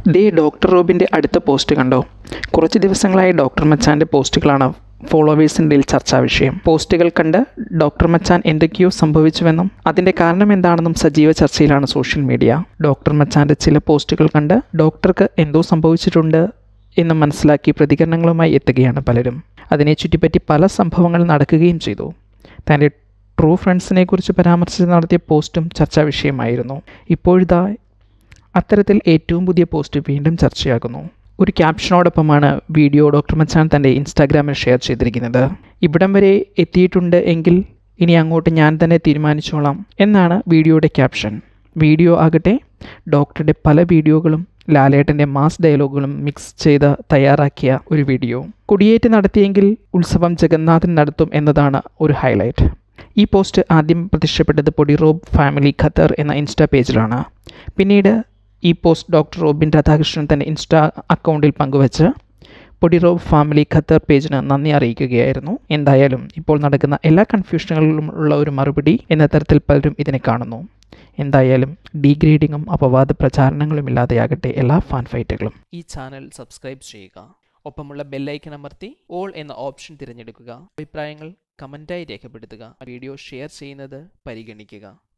ദേ doctor റോബിൻ്റെ അടുത്ത post കണ്ടോ കുറച്ച് ദിവസങ്ങളായി ഡോക്ടർ മച്ചാൻ്റെ പോസ്റ്റുകളാണ് ഫോളോവേഴ്സിൻ്റെ ചർച്ചാ വിഷയം പോസ്റ്റുകൾ കണ്ട് ഡോക്ടർ മച്ചാൻ എന്തൊക്കെയോ സംഭവിച്ചുവെന്നും അതിൻ്റെ കാരണം എന്താണെന്നും സജീവ ചർച്ചയിലാണ് സോഷ്യൽ മീഡിയ ഡോക്ടർ മച്ചാൻ്റെ ചില പോസ്റ്റുകൾ കണ്ട് ഡോക്ടർക്ക് എന്തോ സംഭവിച്ചിട്ടുണ്ട് എന്ന് മനസ്സിലാക്കി പ്രതികരണങ്ങളുമായി എത്തുകയാണ് പലരും അതിനെ ചുറ്റിപ്പറ്റി പല സംഭവങ്ങൾ നടക്കുകയും ചെയ്തു തൻ്റെ ട്രൂ ഫ്രണ്ട്സിനെ കുറിച്ച് പരാമർശിച്ച് നടത്തിയ പോസ്റ്റും ചർച്ചാ വിഷയമായിരുന്നു ഇപ്പോഴിതാ അത്തരത്തിൽ ഏറ്റവും പുതിയ പോസ്റ്റ് വീണ്ടും ചർച്ചയാകുന്നു ഒരു ക്യാപ്ഷനോടൊപ്പമാണ് വീഡിയോ ഡോക്ടർ മച്ചാൻ തൻ്റെ ഇൻസ്റ്റാഗ്രാമിൽ ഷെയർ ചെയ്തിരിക്കുന്നത് ഇവിടം വരെ എത്തിയിട്ടുണ്ട് എങ്കിൽ ഇനി അങ്ങോട്ട് ഞാൻ തന്നെ തീരുമാനിച്ചോളാം എന്നാണ് വീഡിയോയുടെ ക്യാപ്ഷൻ വീഡിയോ ആകട്ടെ ഡോക്ടറുടെ പല വീഡിയോകളും ലാലേട്ടൻ്റെ മാസ് ഡയലോഗുകളും മിക്സ് ചെയ്ത് തയ്യാറാക്കിയ ഒരു വീഡിയോ കുടിയേറ്റ് നടത്തിയെങ്കിൽ ഉത്സവം ജഗന്നാഥൻ നടത്തും എന്നതാണ് ഒരു ഹൈലൈറ്റ് ഈ പോസ്റ്റ് ആദ്യം പ്രത്യക്ഷപ്പെട്ടത് പൊടിറോബ് ഫാമിലി ഖത്തർ എന്ന ഇൻസ്റ്റാ പേജിലാണ് പിന്നീട് ഈ പോസ്റ്റ് ഡോക്ടർ റോബിൻ രാധാകൃഷ്ണൻ തൻ്റെ ഇൻസ്റ്റാ അക്കൗണ്ടിൽ പങ്കുവച്ച് പൊടിറോബ് ഫാമിലി ഖത്തർ പേജിന് നന്ദി അറിയിക്കുകയായിരുന്നു എന്തായാലും ഇപ്പോൾ നടക്കുന്ന എല്ലാ കൺഫ്യൂഷനുകളിലും ഉള്ള ഒരു മറുപടി എന്ന തരത്തിൽ പലരും ഇതിനെ കാണുന്നു എന്തായാലും ഡീഗ്രേഡിങ്ങും അപവാദ പ്രചാരണങ്ങളും ഇല്ലാതെയാകട്ടെ എല്ലാ ഫാൻ ഫൈറ്റുകളും ഈ ചാനൽ സബ്സ്ക്രൈബ് ചെയ്യുക ഒപ്പമുള്ള ബെല്ലൈക്കൺ അമർത്തി ഓൾ എന്ന ഓപ്ഷൻ തിരഞ്ഞെടുക്കുക അഭിപ്രായങ്ങൾ കമൻറ്റായി രേഖപ്പെടുത്തുക വീഡിയോ ഷെയർ ചെയ്യുന്നത് പരിഗണിക്കുക